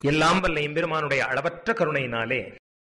எல்லாம் வல்ல எம்பெருமானுடைய அளவற்ற கருணையினாலே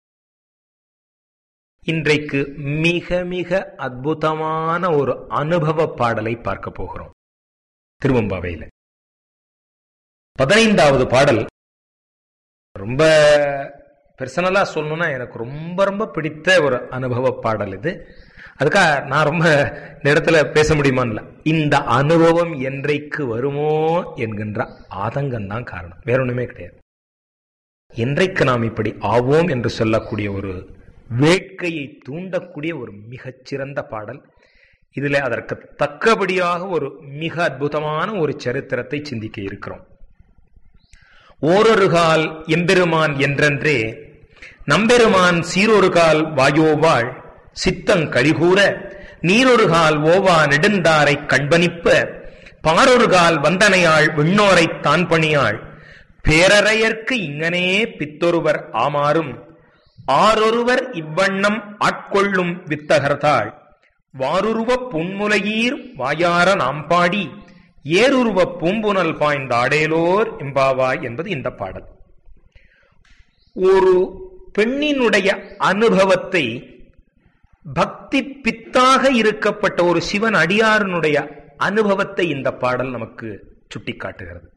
இன்றைக்கு மிக மிக அற்புதமான ஒரு அனுபவ பாடலை பார்க்க போகிறோம் திருவம்பாவையில பதினைந்தாவது பாடல் ரொம்ப பெர்சனலா சொல்லணும்னா எனக்கு ரொம்ப ரொம்ப பிடித்த ஒரு அனுபவ பாடல் இது அதுக்காக நான் ரொம்ப இந்த இடத்துல பேச முடியுமான்ல இந்த அனுபவம் என்றைக்கு வருமோ என்கின்ற ஆதங்கம் தான் காரணம் வேற ஒண்ணுமே கிடையாது என்றைக்கு நாம் இப்படி ஆவோம் என்று சொல்லக்கூடிய ஒரு வேட்கையை தூண்டக்கூடிய ஒரு மிகச்சிறந்த பாடல் இதுல அதற்கு தக்கபடியாக ஒரு மிக அற்புதமான ஒரு சரித்திரத்தை சிந்திக்க இருக்கிறோம் ஓரொரு கால் எம்பெருமான் என்றென்றே நம்பெருமான் சீரொரு கால் வாயோவாள் சித்தங் கழிகூற நீரொரு கால் ஓவா நெடுந்தாரை கண்பணிப்ப பாரொரு கால் வந்தனையாள் விண்ணோரை தான் பணியாள் பேரறையர்க்கு இங்கனே பித்தொருவர் ஆமாறும் ஆரொருவர் இவ்வண்ணம் ஆட்கொள்ளும் வித்தகர்தாள் வாருருவ புன்முலையீர் வாயார நாம் பாடி ஏருருவ பூம்புனல் பாய்ந்தாடேலோர் எம்பாவாய் என்பது இந்த பாடல் ஒரு பெண்ணினுடைய அனுபவத்தை பக்தி பித்தாக இருக்கப்பட்ட ஒரு சிவன் அடியாரனுடைய அனுபவத்தை இந்த பாடல் நமக்கு சுட்டிக்காட்டுகிறது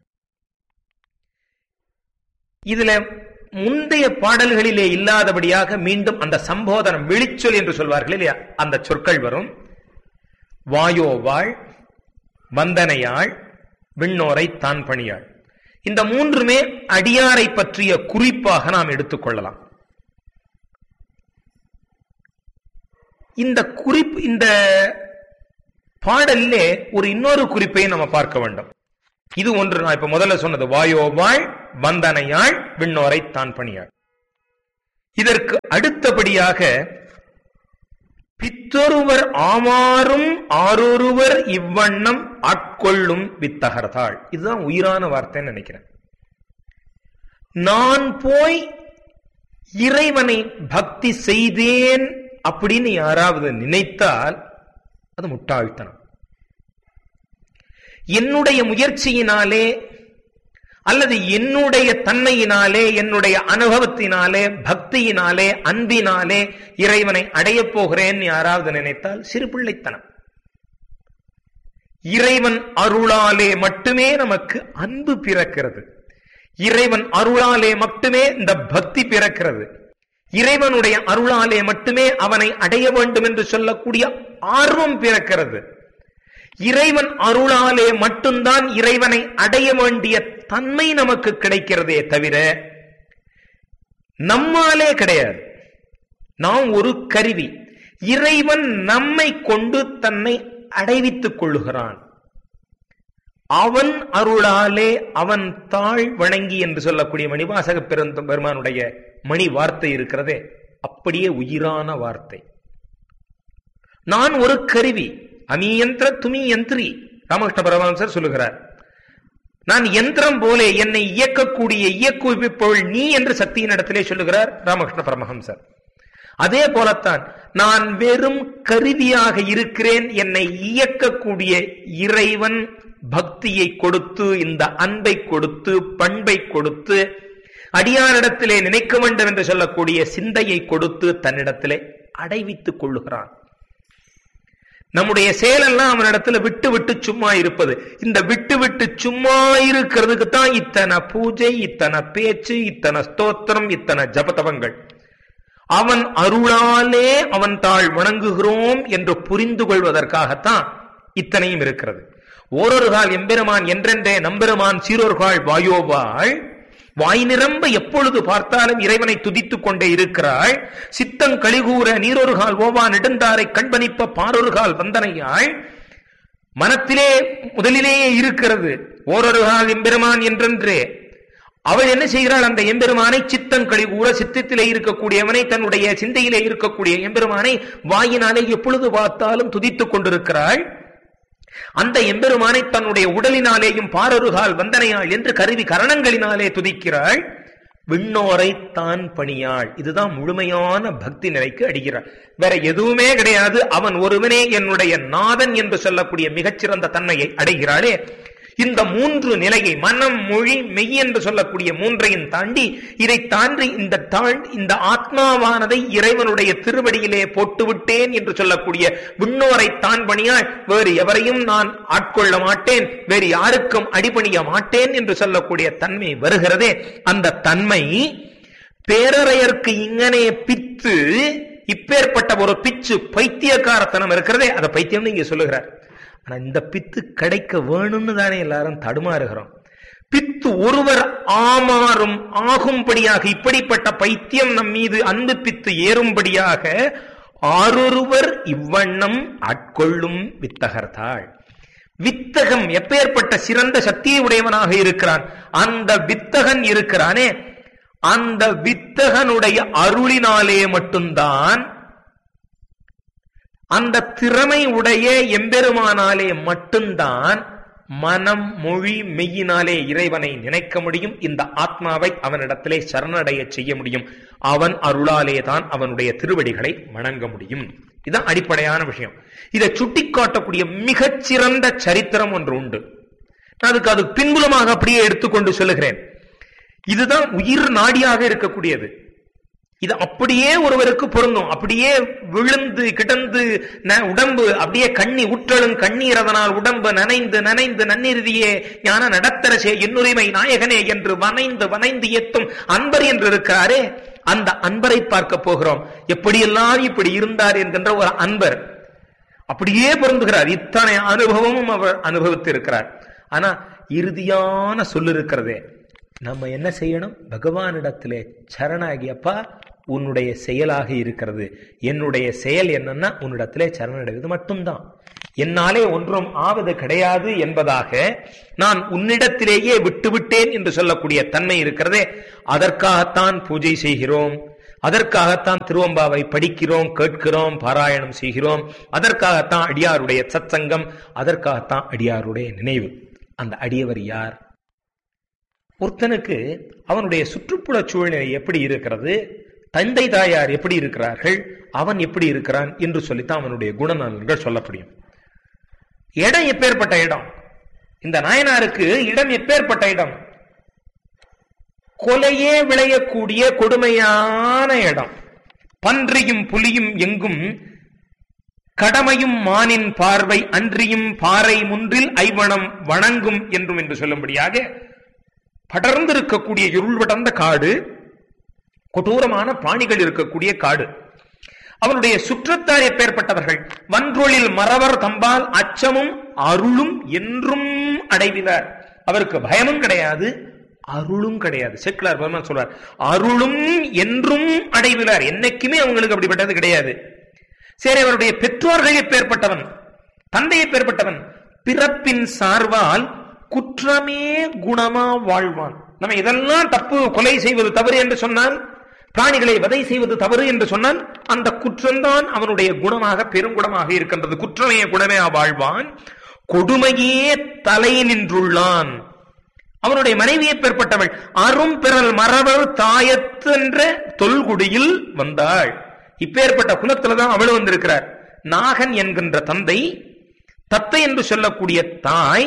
இதுல முந்தைய பாடல்களிலே இல்லாதபடியாக மீண்டும் அந்த சம்போதனம் வெளிச்சொல் என்று சொல்வார்கள் இல்லையா அந்த சொற்கள் வரும் வாயோவாள் வந்தனையாள் விண்ணோரை தான் பணியாள் இந்த மூன்றுமே அடியாரை பற்றிய குறிப்பாக நாம் எடுத்துக்கொள்ளலாம் இந்த குறிப்பு இந்த பாடல்லே ஒரு இன்னொரு குறிப்பை நம்ம பார்க்க வேண்டும் இது ஒன்று நான் இப்ப முதல்ல சொன்னது வாயோவாள் வந்தனையாள் விண்ணோரை தான் பணியாள் இதற்கு அடுத்தபடியாக பித்தொருவர் ஆமாறும் ஆரொருவர் இவ்வண்ணம் ஆட்கொள்ளும் வித்தகர்தாள் இதுதான் உயிரான வார்த்தைன்னு நினைக்கிறேன் நான் போய் இறைவனை பக்தி செய்தேன் அப்படின்னு யாராவது நினைத்தால் அது முட்டாள்தனம் என்னுடைய முயற்சியினாலே அல்லது என்னுடைய தன்மையினாலே என்னுடைய அனுபவத்தினாலே பக்தியினாலே அன்பினாலே இறைவனை அடையப் போகிறேன் யாராவது நினைத்தால் சிறு பிள்ளைத்தனம் இறைவன் அருளாலே மட்டுமே நமக்கு அன்பு பிறக்கிறது இறைவன் அருளாலே மட்டுமே இந்த பக்தி பிறக்கிறது இறைவனுடைய அருளாலே மட்டுமே அவனை அடைய வேண்டும் என்று சொல்லக்கூடிய ஆர்வம் பிறக்கிறது இறைவன் அருளாலே மட்டும்தான் இறைவனை அடைய வேண்டிய தன்மை நமக்கு கிடைக்கிறதே தவிர நம்மாலே கிடையாது நாம் ஒரு கருவி இறைவன் நம்மை கொண்டு தன்னை அடைவித்துக் கொள்ளுகிறான் அவன் அருளாலே அவன் தாழ் வணங்கி என்று சொல்லக்கூடிய மணிவாசக பெருந்த பெருமானுடைய மணி வார்த்தை இருக்கிறதே அப்படியே உயிரான வார்த்தை நான் ஒரு கருவி அமீயந்திர துமி யந்திரி ராமகிருஷ்ண பரமஹம்சர் சொல்லுகிறார் நான் யந்திரம் போலே என்னை இயக்கக்கூடிய இயக்குவிப்பவள் நீ என்று சக்தியின் இடத்திலே சொல்லுகிறார் ராமகிருஷ்ண பரமஹம்சர் அதே போலத்தான் நான் வெறும் கருவியாக இருக்கிறேன் என்னை இயக்கக்கூடிய இறைவன் பக்தியை கொடுத்து இந்த அன்பை கொடுத்து பண்பை கொடுத்து அடியாரிடத்திலே நினைக்க வேண்டும் என்று சொல்லக்கூடிய சிந்தையை கொடுத்து தன்னிடத்திலே அடைவித்துக் கொள்ளுகிறான் நம்முடைய செயலெல்லாம் அவனிடத்துல விட்டு விட்டு சும்மா இருப்பது இந்த விட்டு விட்டு சும்மா இருக்கிறதுக்கு தான் இத்தனை பூஜை இத்தனை பேச்சு இத்தனை ஸ்தோத்திரம் இத்தனை ஜபதவங்கள் அவன் அருளாலே அவன் தாழ் வணங்குகிறோம் என்று புரிந்து கொள்வதற்காகத்தான் இத்தனையும் இருக்கிறது ஓரொரு கால் எம்பெருமான் என்றென்றே நம்பெருமான் சீரொருகால் வாயோவாள் வாய் நிரம்ப எப்பொழுது பார்த்தாலும் இறைவனை துதித்துக் கொண்டே இருக்கிறாள் சித்தங் கழிகூற நீரொரு கால் ஓவா நெடுந்தாரை கண்பணிப்ப பாரொரு கால் வந்தனையாள் மனத்திலே முதலிலேயே இருக்கிறது ஓரொரு கால் எம்பெருமான் என்றென்றே அவள் என்ன செய்கிறாள் அந்த எம்பெருமானை சித்தம் கழிகூற சித்தத்திலே இருக்கக்கூடியவனை தன்னுடைய சிந்தையிலே இருக்கக்கூடிய எம்பெருமானை வாயினாலே எப்பொழுது பார்த்தாலும் துதித்துக் கொண்டிருக்கிறாள் அந்த எம்பெருமானை தன்னுடைய உடலினாலேயும் பாரருகால் வந்தனையாள் என்று கருவி கரணங்களினாலே துதிக்கிறாள் விண்ணோரை தான் பணியாள் இதுதான் முழுமையான பக்தி நிலைக்கு அடிகிறாள் வேற எதுவுமே கிடையாது அவன் ஒருவனே என்னுடைய நாதன் என்று சொல்லக்கூடிய மிகச்சிறந்த தன்மையை அடைகிறாளே இந்த மூன்று நிலையை மனம் மொழி மெய் என்று சொல்லக்கூடிய மூன்றையும் தாண்டி இதை தாண்டி இந்த தாண்டி இந்த ஆத்மாவானதை இறைவனுடைய திருவடியிலே போட்டுவிட்டேன் என்று சொல்லக்கூடிய விண்ணோரை தான் பணியால் வேறு எவரையும் நான் ஆட்கொள்ள மாட்டேன் வேறு யாருக்கும் அடிபணிய மாட்டேன் என்று சொல்லக்கூடிய தன்மை வருகிறதே அந்த தன்மை பேரறையர்க்கு இங்கனே பித்து இப்பேற்பட்ட ஒரு பிச்சு பைத்தியக்காரத்தனம் இருக்கிறதே அதை பைத்தியம் இங்க சொல்லுகிறார் ஆனா இந்த பித்து கிடைக்க வேணும்னு தானே எல்லாரும் தடுமாறுகிறோம் பித்து ஒருவர் ஆமாறும் ஆகும்படியாக இப்படிப்பட்ட பைத்தியம் நம் மீது அன்பு பித்து ஏறும்படியாக ஆரொருவர் இவ்வண்ணம் ஆட்கொள்ளும் வித்தகர்த்தாள் வித்தகம் எப்பேற்பட்ட சிறந்த சக்தியை உடையவனாக இருக்கிறான் அந்த வித்தகன் இருக்கிறானே அந்த வித்தகனுடைய அருளினாலே மட்டும்தான் அந்த திறமை உடைய எம்பெருமானாலே மட்டும்தான் மனம் மொழி மெய்யினாலே இறைவனை நினைக்க முடியும் இந்த ஆத்மாவை அவனிடத்திலே சரணடைய செய்ய முடியும் அவன் அருளாலே தான் அவனுடைய திருவடிகளை வணங்க முடியும் இதுதான் அடிப்படையான விஷயம் இதை சுட்டிக்காட்டக்கூடிய மிகச்சிறந்த சரித்திரம் ஒன்று உண்டு நான் அதுக்கு அது பின்புலமாக அப்படியே எடுத்துக்கொண்டு சொல்லுகிறேன் இதுதான் உயிர் நாடியாக இருக்கக்கூடியது இது அப்படியே ஒருவருக்கு பொருந்தும் அப்படியே விழுந்து கிடந்து ந- உடம்பு அப்படியே கண்ணி உற்றலும் கண்ணீர் அதனால் உடம்பு நனைந்து நனைந்து நன்னிறுதியே ஞான நடத்தரசே என்னுரிமை நாயகனே என்று வனைந்து வனைந்து ஏத்தும் அன்பர் என்று இருக்கிறாரே அந்த அன்பரை பார்க்க போகிறோம் எப்படியெல்லாம் இப்படி இருந்தார் என்கின்ற ஒரு அன்பர் அப்படியே பொருந்துகிறார் இத்தனை அனுபவமும் அவர் அனுபவித்து இருக்கிறார் ஆனா இறுதியான சொல்லு இருக்கிறதே நம்ம என்ன செய்யணும் பகவானிடத்திலே சரணாகி அப்பா உன்னுடைய செயலாக இருக்கிறது என்னுடைய செயல் என்னன்னா உன்னிடத்திலே சரணடைவது மட்டும்தான் என்னாலே ஒன்றும் ஆவது கிடையாது என்பதாக நான் உன்னிடத்திலேயே விட்டுவிட்டேன் என்று சொல்லக்கூடிய தன்மை இருக்கிறதே அதற்காகத்தான் பூஜை செய்கிறோம் அதற்காகத்தான் திருவம்பாவை படிக்கிறோம் கேட்கிறோம் பாராயணம் செய்கிறோம் அதற்காகத்தான் அடியாருடைய சத்சங்கம் அதற்காகத்தான் அடியாருடைய நினைவு அந்த அடியவர் யார் ஒருத்தனுக்கு அவனுடைய சுற்றுப்புற சூழ்நிலை எப்படி இருக்கிறது தந்தை தாயார் எப்படி இருக்கிறார்கள் அவன் எப்படி இருக்கிறான் என்று சொல்லித்தான் அவனுடைய குணநலன்கள் சொல்ல முடியும் இடம் எப்பேற்பட்ட இடம் இந்த நாயனாருக்கு இடம் எப்பேற்பட்ட இடம் கொலையே விளையக்கூடிய கொடுமையான இடம் பன்றியும் புலியும் எங்கும் கடமையும் மானின் பார்வை அன்றியும் பாறை முன்றில் ஐவனம் வணங்கும் என்றும் என்று சொல்லும்படியாக படர்ந்திருக்கக்கூடிய இருள் படர்ந்த காடு கொடூரமான பிராணிகள் இருக்கக்கூடிய காடு அவனுடைய சுற்றத்தார் எப்பேற்பட்டவர்கள் வன்றொழில் மறவர் தம்பால் அச்சமும் அருளும் என்றும் அடைவினார் அவருக்கு பயமும் கிடையாது அருளும் கிடையாது செக்குலார் பெருமான் சொல்றார் அருளும் என்றும் அடைவினார் என்னைக்குமே அவங்களுக்கு அப்படிப்பட்டது கிடையாது சரி அவருடைய பெற்றோர்கள் எப்பேற்பட்டவன் தந்தை எப்பேற்பட்டவன் பிறப்பின் சார்பால் குற்றமே குணமா வாழ்வான் நம்ம இதெல்லாம் தப்பு கொலை செய்வது தவறு என்று சொன்னால் பிராணிகளை வதை செய்வது தவறு என்று சொன்னால் அந்த குற்றம்தான் அவனுடைய குணமாக பெருங்குணமாக இருக்கின்றது குற்றமே குணமே வாழ்வான் கொடுமையே தலை நின்றுள்ளான் அவனுடைய மனைவியை பெறப்பட்டவள் அரும் பிறல் மரபர் தாயத்தென்ற தொல்குடியில் வந்தாள் இப்பேற்பட்ட குலத்துலதான் அவள் வந்திருக்கிறார் நாகன் என்கின்ற தந்தை தத்தை என்று சொல்லக்கூடிய தாய்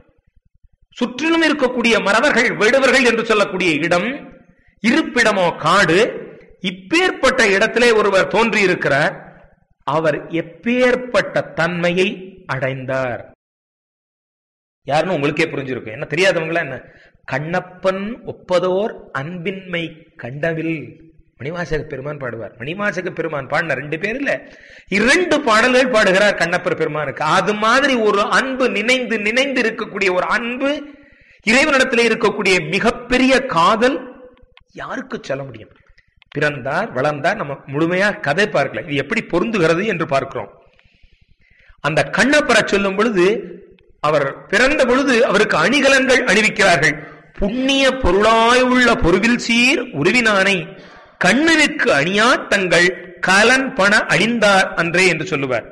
சுற்றிலும் இருக்கக்கூடிய மறவர்கள் வேடுவர்கள் என்று சொல்லக்கூடிய இடம் இருப்பிடமோ காடு இப்பேற்பட்ட இடத்திலே ஒருவர் தோன்றி இருக்கிறார் அவர் எப்பேற்பட்ட தன்மையை அடைந்தார் யாருன்னு உங்களுக்கே புரிஞ்சிருக்கும் என்ன தெரியாதவங்களா என்ன கண்ணப்பன் ஒப்பதோர் அன்பின்மை கண்டவில் மணிவாசக பெருமான் பாடுவார் மணிவாசக பெருமான் பாடின ரெண்டு பேர் இல்ல இரண்டு பாடல்கள் பாடுகிறார் கண்ணப்பர் பெருமானுக்கு அது மாதிரி ஒரு அன்பு நினைந்து நினைந்து இருக்கக்கூடிய ஒரு அன்பு இறைவனிடத்தில் இருக்கக்கூடிய மிகப்பெரிய காதல் யாருக்கு சொல்ல முடியும் பிறந்தார் வளர்ந்தார் நம்ம முழுமையா கதை பார்க்கல இது எப்படி பொருந்துகிறது என்று பார்க்கிறோம் அந்த கண்ணப்பரை சொல்லும் பொழுது அவர் பிறந்த பொழுது அவருக்கு அணிகலன்கள் அணிவிக்கிறார்கள் புண்ணிய பொருளாய் உள்ள பொருவில் சீர் உருவினானை கண்ணனுக்கு அணியா தங்கள் கலன் பண அணிந்தார் அன்றே என்று சொல்லுவார்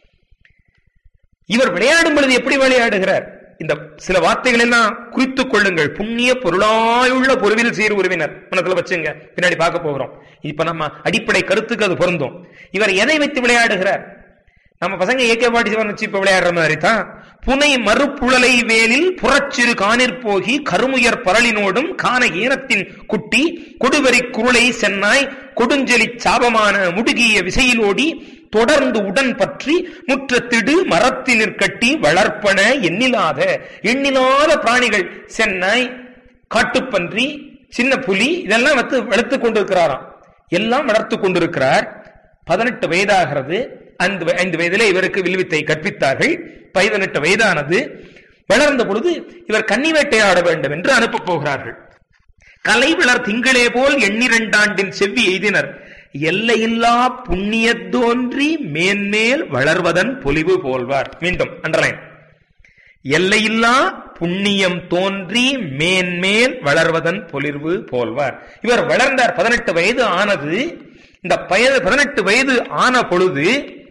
இவர் விளையாடும் பொழுது எப்படி விளையாடுகிறார் இந்த சில வார்த்தைகள் எல்லாம் குறித்துக் கொள்ளுங்கள் புண்ணிய பொருளாயுள்ள பொருவில் சீர் உறவினர் மனசுல வச்சுங்க பின்னாடி பார்க்க போகிறோம் இப்ப நம்ம அடிப்படை கருத்துக்கு அது பொருந்தும் இவர் எதை வைத்து விளையாடுகிறார் நம்ம பசங்க ஏகே பாட்டி சிவன் வச்சு இப்ப விளையாடுற மாதிரி தான் புனை மறுப்புழலை வேலில் புறச்சிறு காணிற் போகி கருமுயர் பரளினோடும் காண ஈனத்தின் குட்டி கொடுவரி குருளை சென்னாய் கொடுஞ்செலி சாபமான முடுகிய விசையிலோடி தொடர்ந்து உடன் பற்றி முற்றத்திடு மரத்தினிற் கட்டி வளர்ப்பன எண்ணிலாத எண்ணிலாத பிராணிகள் சென்னாய் காட்டுப்பன்றி சின்ன புலி இதெல்லாம் வந்து வளர்த்து கொண்டிருக்கிறாராம் எல்லாம் வளர்த்து கொண்டிருக்கிறார் பதினெட்டு வயதாகிறது அந்த ஐந்து வயதிலே இவருக்கு வில்வித்தை கற்பித்தார்கள் பதினெட்டு வயதானது வளர்ந்த பொழுது இவர் கன்னி வேட்டையாட வேண்டும் என்று அனுப்பப் போகிறார்கள் கலை வளர் திங்களே போல் எண்ணிரண்டாண்டின் செவ்வி எய்தினர் எல்லையில்லா புண்ணியத்தோன்றி மேன்மேல் வளர்வதன் பொலிவு போல்வார் மீண்டும் அண்டர்லைன் எல்லையில்லா புண்ணியம் தோன்றி மேன்மேல் வளர்வதன் பொலிர்வு போல்வார் இவர் வளர்ந்தார் பதினெட்டு வயது ஆனது இந்த வயது பதினெட்டு வயது ஆன பொழுது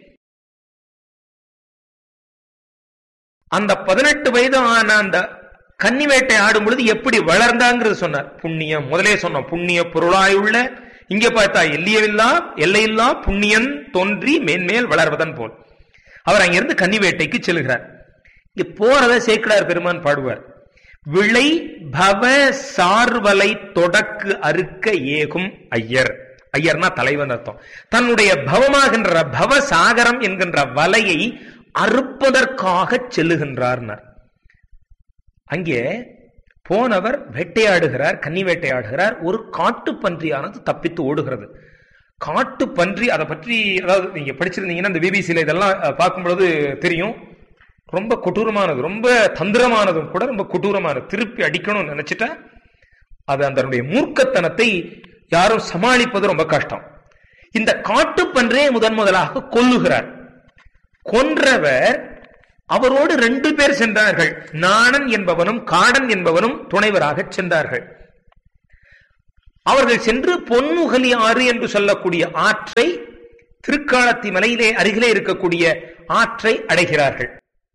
அந்த பதினெட்டு வயது ஆன அந்த கன்னி வேட்டை ஆடும் பொழுது எப்படி வளர்ந்தாங்கிறது சொன்னார் புண்ணியம் முதலே சொன்னோம் புண்ணிய பொருளாயுள்ள இங்க பார்த்தா எல்லையில்லா எல்லையில்லா புண்ணியம் தோன்றி மேன்மேல் வளர்வதன் போல் அவர் அங்கிருந்து கன்னி வேட்டைக்கு செல்கிறார் இங்க போறத சேக்கிடார் பெருமான் பாடுவார் விளை பவ சார்வலை தொடக்கு அறுக்க ஏகும் ஐயர் ஐயர்னா தலைவன் அர்த்தம் தன்னுடைய பவமாகின்ற பவ சாகரம் என்கின்ற வலையை அறுப்பதற்காக செல்லுகின்றார்னார் அங்கே போனவர் வேட்டையாடுகிறார் கன்னி வேட்டையாடுகிறார் ஒரு காட்டு பன்றியானது தப்பித்து ஓடுகிறது காட்டு பன்றி அதை பற்றி அதாவது நீங்க படிச்சிருந்தீங்கன்னா இந்த பிபிசியில இதெல்லாம் பார்க்கும் பொழுது தெரியும் ரொம்ப கொடூரமானது ரொம்ப தந்திரமானதும் கூட ரொம்ப கொடூரமானது திருப்பி அடிக்கணும்னு நினைச்சிட்டா அது அதனுடைய மூர்க்கத்தனத்தை யாரும் சமாளிப்பது ரொம்ப கஷ்டம் இந்த காட்டுப்பன்றே முதன் முதலாக கொல்லுகிறார் கொன்றவர் அவரோடு ரெண்டு பேர் சென்றார்கள் நாணன் என்பவனும் காடன் என்பவனும் துணைவராக சென்றார்கள் அவர்கள் சென்று பொன்முகலி ஆறு என்று சொல்லக்கூடிய ஆற்றை திருக்காலத்தி மலையிலே அருகிலே இருக்கக்கூடிய ஆற்றை அடைகிறார்கள்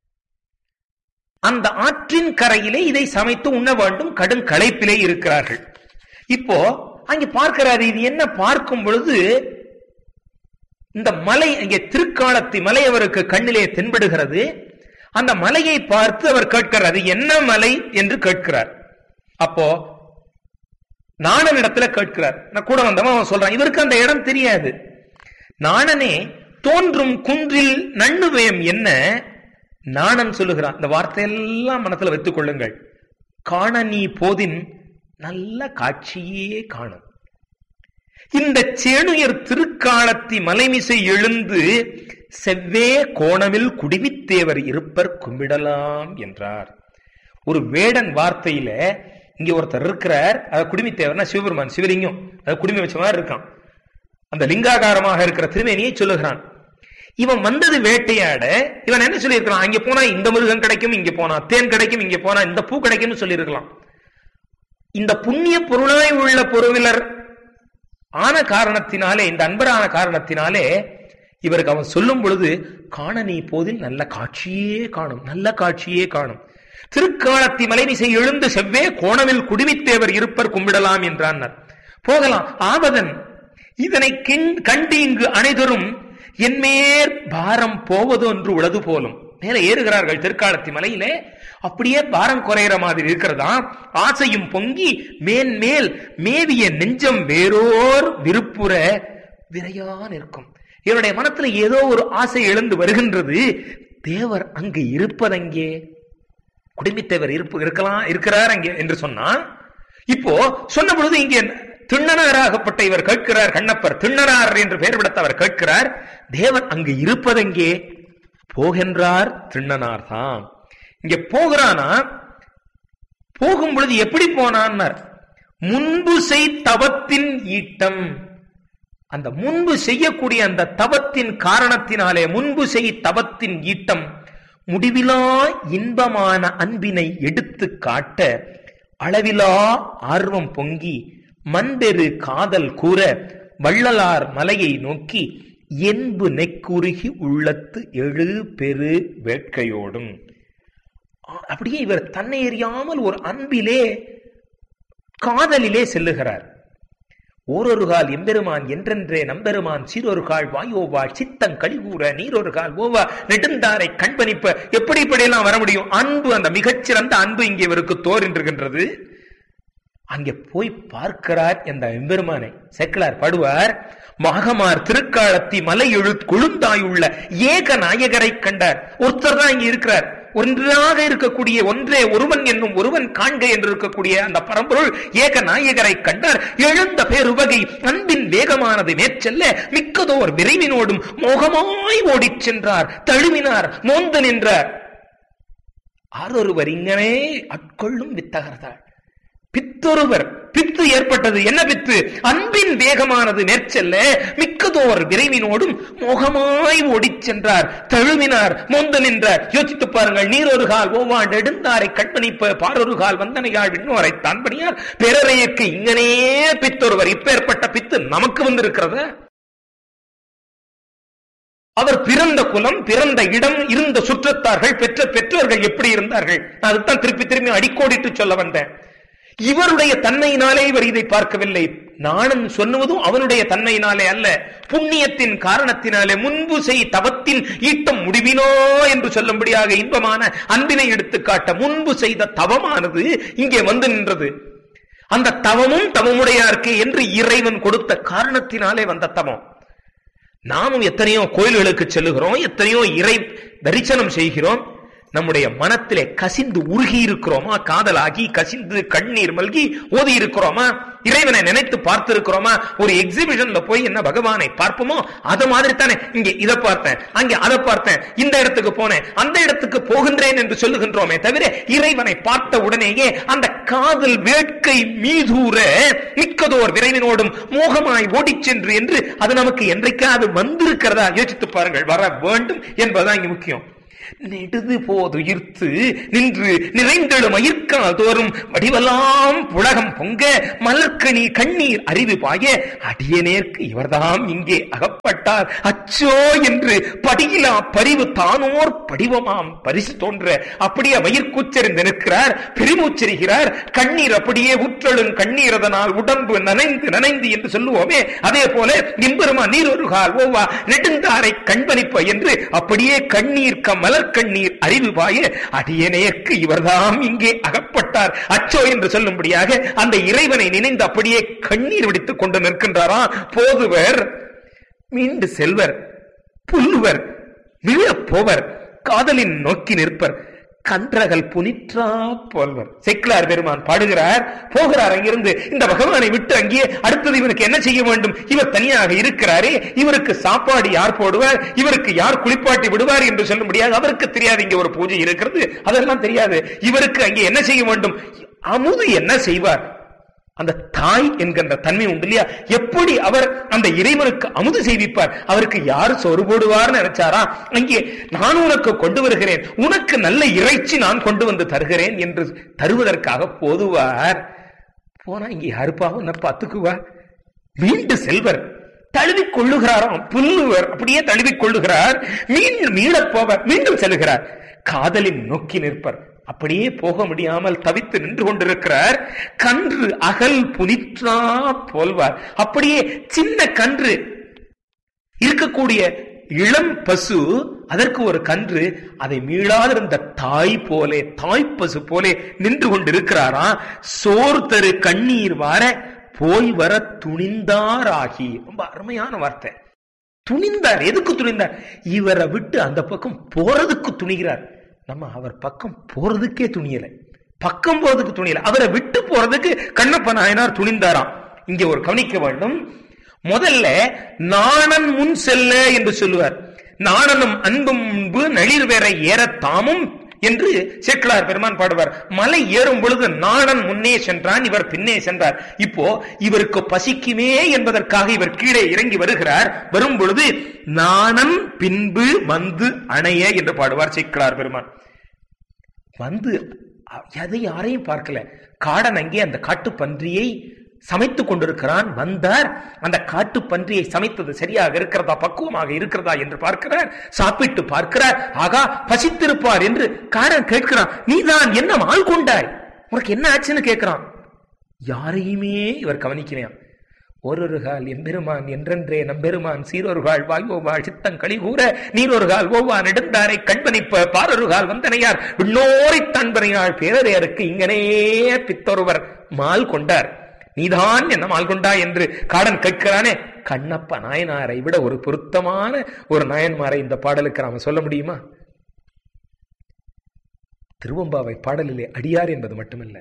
அந்த ஆற்றின் கரையிலே இதை சமைத்து உண்ண வேண்டும் கடும் களைப்பிலே இருக்கிறார்கள் இப்போ அங்க பார்க்கிறார் இது என்ன பார்க்கும் பொழுது இந்த மலை இங்கே திருக்காலத்தி மலை அவருக்கு கண்ணிலே தென்படுகிறது அந்த மலையை பார்த்து அவர் கேட்கிறார் அது என்ன மலை என்று கேட்கிறார் அப்போ நாணன் இடத்துல கேட்கிறார் நான் கூட வந்தவன் அவன் சொல்றான் இவருக்கு அந்த இடம் தெரியாது நாணனே தோன்றும் குன்றில் நண்ணுவயம் என்ன நாணன் சொல்லுகிறான் இந்த வார்த்தையெல்லாம் மனத்துல வைத்துக் கொள்ளுங்கள் காண நீ போதின் நல்ல காட்சியே காணும் இந்த சேணுயர் திருக்காலத்தி மலைமிசை எழுந்து செவ்வே கோணமில் குடிமித்தேவர் இருப்பர் கும்பிடலாம் என்றார் ஒரு வேடன் வார்த்தையில இங்க ஒருத்தர் இருக்கிறார் அது குடிமித்தேவர்னா சிவபெருமான் சிவலிங்கம் அது குடிமை வச்ச மாதிரி இருக்கான் அந்த லிங்காகாரமாக இருக்கிற திருமேனியை சொல்லுகிறான் இவன் வந்தது வேட்டையாட இவன் என்ன சொல்லியிருக்கலாம் அங்க போனா இந்த மிருகம் கிடைக்கும் இங்க போனா தேன் கிடைக்கும் இங்க போனா இந்த பூ கிடைக்கும்னு சொல்லியிருக்கலாம் இந்த புண்ணிய பொருளாய் உள்ள பொருவிலர் ஆன காரணத்தினாலே இந்த அன்பரான காரணத்தினாலே இவருக்கு அவன் சொல்லும் பொழுது காண நீ போதில் நல்ல காட்சியே காணும் நல்ல காட்சியே காணும் திருக்காலத்தி மலைமிசை எழுந்து செவ்வே கோணவில் குடிமித்தேவர் இருப்பர் கும்பிடலாம் என்றான் போகலாம் ஆவதன் இதனை கண்டு இங்கு அனைதரும் என்மேற் பாரம் போவது ஒன்று உளது போலும் மேல ஏறுகிறார்கள் திருக்காலத்தி மலையிலே அப்படியே பாரம் குறையிற மாதிரி இருக்கிறதா ஆசையும் பொங்கி மேன் மேல் மேவிய நெஞ்சம் வேறோர் விருப்புற விரையா நிற்கும் இவருடைய மனத்துல ஏதோ ஒரு ஆசை எழுந்து வருகின்றது தேவர் அங்கு இருப்பதங்கே குடும்பித்தேவர் இருப்பு இருக்கலாம் இருக்கிறார் அங்கே என்று சொன்னா இப்போ சொன்ன பொழுது இங்கே திண்ணனாராகப்பட்ட இவர் கேட்கிறார் கண்ணப்பர் திண்ணனார் என்று பெயர் விடுத்த அவர் கேட்கிறார் தேவன் அங்கு இருப்பதெங்கே போகின்றார் திண்ணனார் தான் இங்க போகிறானா போகும் பொழுது எப்படி போனான்னார் முன்பு செய் தவத்தின் ஈட்டம் அந்த முன்பு செய்யக்கூடிய அந்த தவத்தின் காரணத்தினாலே முன்பு செய் தவத்தின் ஈட்டம் முடிவிலா இன்பமான அன்பினை எடுத்து காட்ட அளவிலா ஆர்வம் பொங்கி மண்பெரு காதல் கூற வள்ளலார் மலையை நோக்கி என்பு நெக்குருகி உள்ளத்து எழு பெரு வேட்கையோடும் அப்படியே இவர் தன்னை எறியாமல் ஒரு அன்பிலே காதலிலே செல்லுகிறார் ஓரொரு கால் எம்பெருமான் என்றென்றே நம்பெருமான் சீரொரு கால் வாயோவாள் சித்தங் கழிகூற நீரொரு கால் ஓவா நெடுந்தாரை கண்பணிப்ப எப்படி இப்படியெல்லாம் வர முடியும் அன்பு அந்த மிகச்சிறந்த அன்பு இங்கே இவருக்கு தோன்றுகின்றது அங்கே போய் பார்க்கிறார் என்ற எம்பெருமானை செக்கலார் பாடுவார் மகமார் திருக்காலத்தி மலை எழு கொழுந்தாயுள்ள ஏக நாயகரை கண்டார் ஒருத்தர் தான் இங்க இருக்கிறார் ஒன்றாக இருக்கக்கூடிய ஒன்றே ஒருவன் என்னும் ஒருவன் காண்க என்று இருக்கக்கூடிய அந்த பரம்பொருள் ஏக நாயகரை கண்டார் எழுந்த பேருவகை அன்பின் வேகமானது மேற்செல்ல மிக்கதோர் விரைவினோடும் மோகமாய் ஓடிச் சென்றார் தழுவினார் மோந்து நின்றார் ஆரொருவர் இங்கனே அட்கொள்ளும் வித்தகர்தாள் பித்தொருவர் பித்து ஏற்பட்டது என்ன பித்து அன்பின் வேகமானது நெற்செல்ல மிக்கதோர் விரைவினோடும் மோகமாய் ஓடிச் சென்றார் தழுவினார் மோந்து நின்றார் யோசித்து பாருங்கள் நீரொரு கால் ஓவாண்டு எடுந்தாரை கண்பணிப்ப பாரொரு கால் வந்தனையாள் விண்ணோரை தான் பணியார் பிறரையற்கு இங்கனே பித்தொருவர் இப்பேற்பட்ட பித்து நமக்கு வந்திருக்கிறது அவர் பிறந்த குலம் பிறந்த இடம் இருந்த சுற்றத்தார்கள் பெற்ற பெற்றோர்கள் எப்படி இருந்தார்கள் நான் அதுதான் திருப்பி திரும்பி அடிக்கோடிட்டு சொல்ல வந்தேன் இவருடைய தன்மையினாலே இவர் இதை பார்க்கவில்லை நானும் சொன்னுவதும் அவனுடைய தன்மையினாலே அல்ல புண்ணியத்தின் காரணத்தினாலே முன்பு செய் தவத்தின் ஈட்டம் முடிவினோ என்று சொல்லும்படியாக இன்பமான அன்பினை எடுத்துக்காட்ட முன்பு செய்த தவமானது இங்கே வந்து நின்றது அந்த தவமும் தவமுடையார்க்கு என்று இறைவன் கொடுத்த காரணத்தினாலே வந்த தவம் நாமும் எத்தனையோ கோயில்களுக்கு செல்லுகிறோம் எத்தனையோ இறை தரிசனம் செய்கிறோம் நம்முடைய மனத்திலே கசிந்து உருகி இருக்கிறோமா காதலாகி கசிந்து கண்ணீர் மல்கி ஓதி இருக்கிறோமா இறைவனை நினைத்து பார்த்து இருக்கிறோமா ஒரு எக்ஸிபிஷன்ல போய் என்ன பகவானை பார்ப்போமோ அது மாதிரி தானே இங்கே இதை பார்த்தேன் அங்கே அதை பார்த்தேன் இந்த இடத்துக்கு போனேன் அந்த இடத்துக்கு போகின்றேன் என்று சொல்லுகின்றோமே தவிர இறைவனை பார்த்த உடனேயே அந்த காதல் வேட்கை மீதூர மிக்கதோர் விரைவினோடும் மோகமாய் ஓடிச் சென்று என்று அது நமக்கு என்றைக்காவது வந்திருக்கிறதா யோசித்து பாருங்கள் வர வேண்டும் என்பதுதான் இங்க முக்கியம் நெடுது போதுயிர்த்து நின்று நிறைந்தெழும் மயிர்கால் தோறும் வடிவெல்லாம் புலகம் பொங்க மலர்கனி கண்ணீர் அறிவு பாய அடியனேற்கு இவர்தாம் இங்கே அகப்பட்டார் அச்சோ என்று படியிலா பரிவு தானோர் படிவமாம் பரிசு தோன்ற அப்படியே மயிர்கூச்சறிந்து நிற்கிறார் பெருமூச்சரிகிறார் கண்ணீர் அப்படியே உற்றழும் கண்ணீர் அதனால் உடம்பு நனைந்து நனைந்து என்று சொல்லுவோமே அதே போல நிம்பெருமா நீர் ஒரு கால் ஓவா நெடுந்தாரை கண்பணிப்ப என்று அப்படியே கண்ணீர் கமலர் கண்ணீர் அறிவு பாய அடியனேற்கு இவர்தாம் இங்கே அகப்பட்டார் அச்சோ என்று சொல்லும்படியாக அந்த இறைவனை நினைந்து அப்படியே கண்ணீர் விடுத்துக் கொண்டு நிற்கின்றாரா போதுவர் மீண்டு செல்வர் புல்லுவர் விழப் போவர் காதலின் நோக்கி நிற்பர் கன்றகல் புனிற்றா போல்வர் செக்கிலார் பெருமான் பாடுகிறார் போகிறார் அங்கிருந்து இந்த பகவானை விட்டு அங்கே அடுத்தது இவனுக்கு என்ன செய்ய வேண்டும் இவர் தனியாக இருக்கிறாரே இவருக்கு சாப்பாடு யார் போடுவார் இவருக்கு யார் குளிப்பாட்டி விடுவார் என்று சொல்ல முடியாது அவருக்கு தெரியாது இங்க ஒரு பூஜை இருக்கிறது அதெல்லாம் தெரியாது இவருக்கு அங்கே என்ன செய்ய வேண்டும் அமுது என்ன செய்வார் அந்த தாய் என்கின்ற தன்மை உண்டு இல்லையா எப்படி அவர் அந்த இறைவனுக்கு அமுது செய்விப்பார் அவருக்கு யார் சொறு போடுவார்னு நினைச்சாரா அங்கே நான் உனக்கு கொண்டு வருகிறேன் உனக்கு நல்ல இறைச்சி நான் கொண்டு வந்து தருகிறேன் என்று தருவதற்காக போதுவார் போனா இங்க யாருப்பா உன்னை பார்த்துக்குவா மீண்டு செல்வர் தழுவிக் கொள்ளுகிறாராம் புல்லுவர் அப்படியே தழுவிக் கொள்ளுகிறார் மீண்டும் மீளப் போவர் மீண்டும் செல்கிறார் காதலின் நோக்கி நிற்பர் அப்படியே போக முடியாமல் தவித்து நின்று கொண்டிருக்கிறார் கன்று அகல் புனிற்றா போல்வார் அப்படியே சின்ன கன்று இருக்கக்கூடிய இளம் பசு அதற்கு ஒரு கன்று அதை மீளாதிருந்த தாய் போலே தாய்ப்பசு போலே நின்று கொண்டிருக்கிறாரா சோர் தரு கண்ணீர் வார போய் வர துணிந்தாராகி ரொம்ப அருமையான வார்த்தை துணிந்தார் எதுக்கு துணிந்தார் இவரை விட்டு அந்த பக்கம் போறதுக்கு துணிகிறார் நம்ம அவர் பக்கம் போறதுக்கே துணியல பக்கம் போறதுக்கு துணியல அவரை விட்டு போறதுக்கு கண்ணப்ப நாயனார் துணிந்தாராம் இங்க ஒரு கவனிக்க வேண்டும் முதல்ல நாணன் முன் செல்ல என்று சொல்லுவார் நாணனும் அன்பும் முன்பு நளிர் வேற ஏற தாமும் என்று சேக்கலார் பெருமான் பாடுவார் மலை ஏறும் பொழுது நாணன் முன்னே சென்றான் இவர் பின்னே சென்றார் இப்போ இவருக்கு பசிக்குமே என்பதற்காக இவர் கீழே இறங்கி வருகிறார் வரும் பொழுது நாணன் பின்பு வந்து அணைய என்று பாடுவார் சேக்கலார் பெருமான் வந்து எதை யாரையும் பார்க்கல காடன் அங்கே அந்த காட்டு பன்றியை சமைத்துக் கொண்டிருக்கிறான் வந்தார் அந்த காட்டு பன்றியை சமைத்தது சரியாக இருக்கிறதா பக்குவமாக இருக்கிறதா என்று பார்க்கிறார் சாப்பிட்டு பார்க்கிறார் ஆகா பசித்திருப்பார் என்று காரன் கேட்கிறான் நீதான் என்ன ஆள் கொண்டாய் உனக்கு என்ன ஆச்சுன்னு கேட்கிறான் யாரையுமே இவர் கவனிக்கிறேன் ஓரொரு கால் எம்பெருமான் என்றென்றே நம்பெருமான் சீரொரு கால் வாய்வோவாள் சித்தம் களிகூற நீரொரு கால் ஓவா நெடுந்தாரை கண்பனிப்ப பாரொரு கால் வந்தனையார் விண்ணோரைத் தன்பனையாள் பேரரையருக்கு இங்கனே பித்தொருவர் மால் கொண்டார் நீதான் என்ன மால் கொண்டா என்று காடன் கேட்கிறானே கண்ணப்ப நாயனாரை விட ஒரு பொருத்தமான ஒரு நாயன்மாரை இந்த பாடலுக்கு நாம சொல்ல முடியுமா திருவம்பாவை பாடலிலே அடியார் என்பது மட்டுமல்ல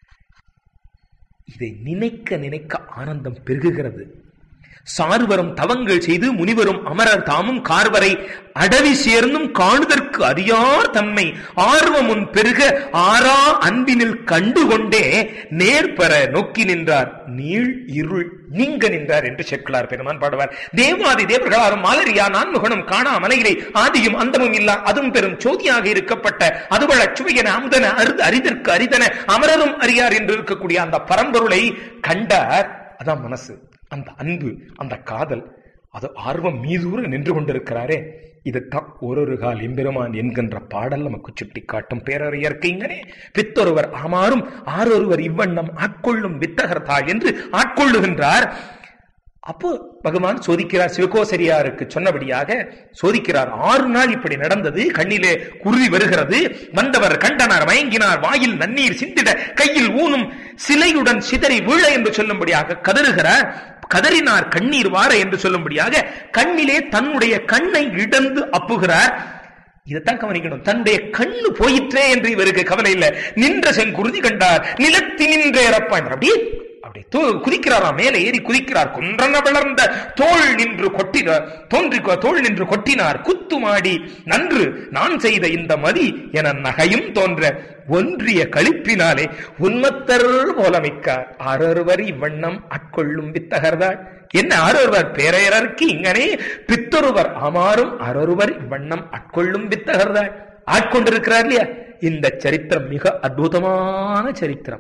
இதை நினைக்க நினைக்க ஆனந்தம் பெருகுகிறது சார்வரும் தவங்கள் செய்து முனிவரும் அமரர் தாமும் கார்வரை அடவி சேர்ந்தும் காணுதற்கு அறியார் தம்மை ஆர்வமுன் பெருக ஆறா அன்பினில் கண்டுகொண்டே நேர்பெற நோக்கி நின்றார் நீள் இருள் நீங்க நின்றார் என்று செக்குளார் பெருமான் பாடுவார் தேவாதி தேவர்களாரும் மாலரியா நான்முகனும் காணா மலையிலே ஆதியும் அந்தமும் இல்லா அதுவும் பெரும் சோதியாக இருக்கப்பட்ட அதுவள சுவையன அமுதன அருது அரிதற்கு அரிதன அமரரும் அறியார் என்று இருக்கக்கூடிய அந்த பரம்பொருளை கண்டார் அதான் மனசு அந்த அன்பு அந்த காதல் அது ஆர்வம் மீதூர நின்று கொண்டிருக்கிறாரே இதுதான் ஒரு கால் எம்பெருமான் என்கின்ற பாடல் நமக்கு சுட்டி காட்டும் பேரறியற்கு இங்கனே பித்தொருவர் ஆமாறும் ஆரொருவர் இவ்வண்ணம் ஆட்கொள்ளும் வித்தகர்த்தாள் என்று ஆட்கொள்ளுகின்றார் அப்போ பகவான் சோதிக்கிறார் சிவகோசரியாருக்கு சொன்னபடியாக சோதிக்கிறார் ஆறு நாள் இப்படி நடந்தது கண்ணிலே குருதி வருகிறது வந்தவர் கண்டனார் மயங்கினார் வாயில் நன்னீர் சிந்திட கையில் ஊனும் சிலையுடன் சிதறி வீழ என்று சொல்லும்படியாக கதறுகிறார் கதறினார் கண்ணீர் வார என்று சொல்லும்படியாக கண்ணிலே தன்னுடைய கண்ணை இடந்து அப்புகிறார் இதைத்தான் கவனிக்கணும் தன்னுடைய கண்ணு போயிற்றே என்று இவருக்கு கவலை இல்லை நின்ற செங்குருதி கண்டார் நிலத்தி நின்றேறப்பான் அப்படியே அப்படி குதிக்கிறாராம் மேலே ஏறி குதிக்கிறார் குன்றன வளர்ந்த தோல் நின்று கொட்டினார் தோன்றி தோல் நின்று கொட்டினார் குத்துமாடி நன்று நான் செய்த இந்த மதி என நகையும் தோன்ற ஒன்றிய கழிப்பினாலே உன்மத்தர் போலமிக்கார் ஆரொருவர் இவ்வண்ணம் அட்கொள்ளும் வித்தகர்தாள் என்ன ஆரொருவர் பேரையரருக்கு இங்கனே பித்தொருவர் ஆமாறும் ஆரொருவர் இவ்வண்ணம் அட்கொள்ளும் வித்தகர்தாள் ஆட்கொண்டிருக்கிறார் இல்லையா இந்த சரித்திரம் மிக அற்புதமான சரித்திரம்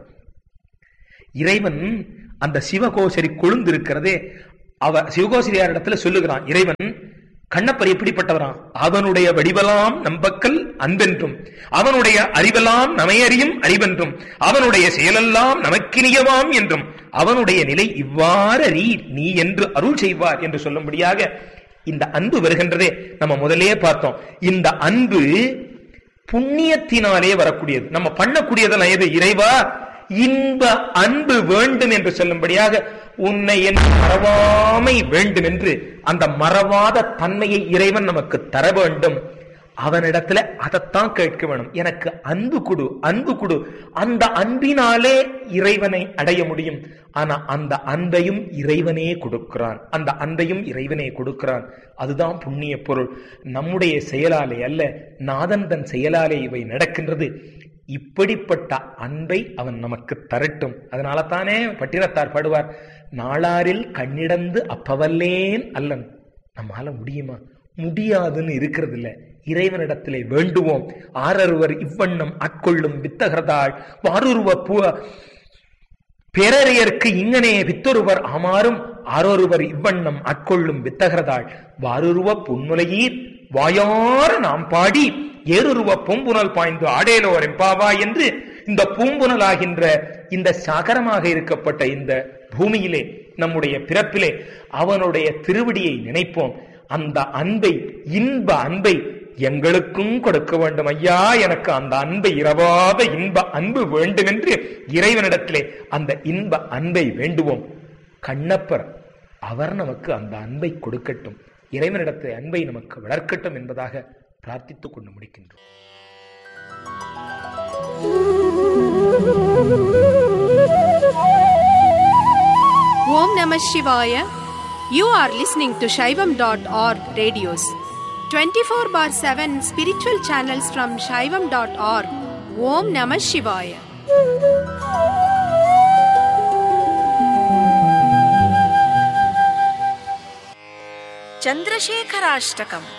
இறைவன் அந்த சிவகோசரி கொழுந்திருக்கிறதே அவ சிவகோசரியார் இடத்துல சொல்லுகிறான் இறைவன் கண்ணப்பர் எப்படிப்பட்டவரான் அவனுடைய வடிவலாம் நம்பக்கல் அன்பென்றும் அவனுடைய அறிவெல்லாம் நமையறியும் அறிவென்றும் அவனுடைய செயலெல்லாம் நமக்கினியவாம் என்றும் அவனுடைய நிலை இவ்வாறறி நீ என்று அருள் செய்வார் என்று சொல்லும்படியாக இந்த அன்பு வருகின்றதே நம்ம முதலே பார்த்தோம் இந்த அன்பு புண்ணியத்தினாலே வரக்கூடியது நம்ம பண்ணக்கூடியதெல்லாம் எது இறைவா இன்ப அன்பு வேண்டும் என்று சொல்லும்படியாக உன்னை என் மறவாமை வேண்டும் என்று அந்த மறவாத தன்மையை இறைவன் நமக்கு தர வேண்டும் அவனிடத்துல அதைத்தான் கேட்க வேணும் எனக்கு அன்பு கொடு அன்பு கொடு அந்த அன்பினாலே இறைவனை அடைய முடியும் ஆனா அந்த அன்பையும் இறைவனே கொடுக்கிறான் அந்த அன்பையும் இறைவனே கொடுக்கிறான் அதுதான் புண்ணிய பொருள் நம்முடைய செயலாலே அல்ல நாதன் தன் செயலாலே இவை நடக்கின்றது இப்படிப்பட்ட அன்பை அவன் நமக்கு தரட்டும் அதனால தானே பட்டினத்தார் பாடுவார் நாளாரில் கண்ணிடந்து அப்பவல்லேன் அல்லன் நம்மால முடியுமா முடியாதுன்னு இருக்கிறது இல்ல இறைவனிடத்திலே வேண்டுவோம் ஆரருவர் இவ்வண்ணம் ஆட்கொள்ளும் வித்தகர்தாள் வாருருவ பூ பேரறியர்க்கு இங்கனே வித்தொருவர் ஆமாறும் ஆரொருவர் இவ்வண்ணம் ஆட்கொள்ளும் வித்தகர்தாள் வாருருவ புன்முலையீர் வாயார நாம் பாடி ஏறுருவ பூம்புனல் பாய்ந்து ஆடேலோர் எம்பாவா என்று இந்த பூம்புனலாகின்ற இந்த சாகரமாக இருக்கப்பட்ட இந்த பூமியிலே நம்முடைய பிறப்பிலே அவனுடைய திருவடியை நினைப்போம் அந்த அன்பை இன்ப அன்பை எங்களுக்கும் கொடுக்க வேண்டும் ஐயா எனக்கு அந்த அன்பை இரவாத இன்ப அன்பு வேண்டும் என்று இறைவனிடத்திலே அந்த இன்ப அன்பை வேண்டுவோம் கண்ணப்பர் அவர் நமக்கு அந்த அன்பை கொடுக்கட்டும் இறைவனிடத்தை அன்பை நமக்கு வளர்க்கட்டும் என்பதாக பிரார்த்தித்துக் கொண்டு முடிக்கின்றோம் Om Namah Shivaya. You are listening to Shaivam.org radios. 24 bar 7 spiritual channels from Shaivam.org. Om Namah Shivaya. చంద్రశేఖరాష్టకం